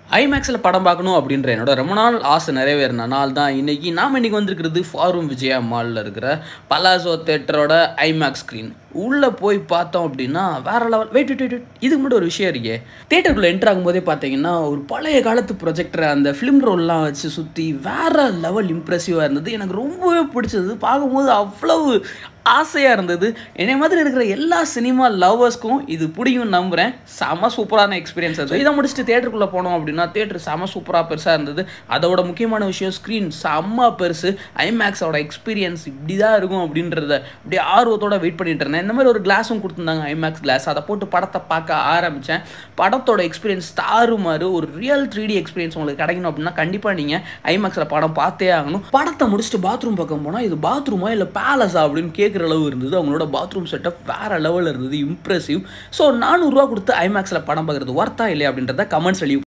ஐமேக்ஸில் படம் பார்க்கணும் அப்படின்ற என்னோட ரொம்ப நாள் ஆசை நிறைவேறின நாள் தான் இன்றைக்கி நாம் இன்றைக்கி வந்திருக்கிறது ஃபாரும் விஜயா மாலில் இருக்கிற பலாசோ தேட்டரோட ஐமேக்ஸ் ஸ்க்ரீன் உள்ளே போய் பார்த்தோம் அப்படின்னா வேற லெவல் வெயிட் வெயிட் வெயிட் இதுக்கு முன்னாடி ஒரு விஷயம் இருக்கே தேட்டருக்குள்ளே என்ட்ரு ஆகும்போதே பார்த்தீங்கன்னா ஒரு பழைய காலத்து ப்ரொஜெக்டரை அந்த ஃபிலிம் ரோல்லாம் வச்சு சுற்றி வேற லெவல் இம்ப்ரெசிவாக இருந்தது எனக்கு ரொம்பவே பிடிச்சது பார்க்கும்போது அவ்வளவு ஆசையாக இருந்தது என்னை மாதிரி இருக்கிற எல்லா சினிமா லவ்வர்ஸ்க்கும் இது பிடிக்கும் நம்புகிறேன் செம சூப்பரான எக்ஸ்பீரியன்ஸ் அது இதை முடிச்சுட்டு தேட்டருக்குள்ளே போனோம் அப்படின்னா தேட்டர் செம சூப்பராக பெருசாக இருந்தது அதோட முக்கியமான விஷயம் ஸ்க்ரீன் செம்ம பெருசு ஐமேக்ஸோட எக்ஸ்பீரியன்ஸ் இப்படி தான் இருக்கும் அப்படின்றத அப்படியே ஆர்வத்தோட வெயிட் பண்ணிட்டு இருந்தேன் இந்த மாதிரி ஒரு கிளாஸும் கொடுத்துருந்தாங்க ஐமேக்ஸ் கிளாஸ் அதை போட்டு படத்தை பார்க்க ஆரம்பித்தேன் படத்தோட எக்ஸ்பீரியன்ஸ் தாறுமாறு ஒரு ரியல் த்ரீ டி எக்ஸ்பீரியன்ஸ் உங்களுக்கு கிடைக்கணும் அப்படின்னா கண்டிப்பாக நீங்கள் ஐமேக்ஸில் படம் பார்த்தே ஆகணும் படத்தை முடிச்சுட்டு பாத்ரூம் பக்கம் போனால் இது பாத்ரூமா இல்லை பேலஸா அப்படின்னு கேட்குற அளவு இருந்தது அவங்களோட பாத்ரூம் செட்டப் வேற லெவலில் இருந்தது இம்ப்ரெசிவ் ஸோ நானூறுரூவா கொடுத்து ஐமேக்ஸில் படம் பார்க்குறது ஒர்த்தா இல்லையா அப்படின்றத கமெண்ட்ஸ் வெளியே